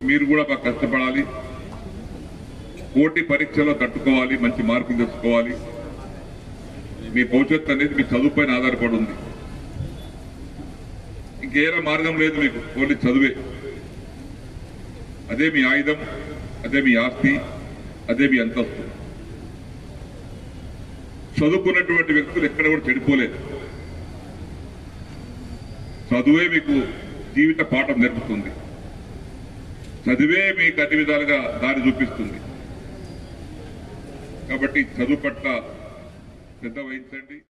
మీరు కూడా బాగా కష్టపడాలి పోటీ పరీక్షలో తట్టుకోవాలి మంచి మార్కులు తెచ్చుకోవాలి మీ భవిష్యత్తు అనేది మీ చదువుపైన ఆధారపడి ఉంది ఇంకేరా మార్గం లేదు మీకు ఓన్లీ చదువే అదే మీ ఆయుధం అదే మీ ఆస్తి అదే మీ అంతస్తు చదువుకున్నటువంటి వ్యక్తులు ఎక్కడ కూడా చెడిపోలేదు చదువే మీకు జీవిత పాఠం నేర్పుతుంది చదివే మీకు అన్ని విధాలుగా దారి చూపిస్తుంది కాబట్టి చదువు పట్ల శ్రద్ధ వహించండి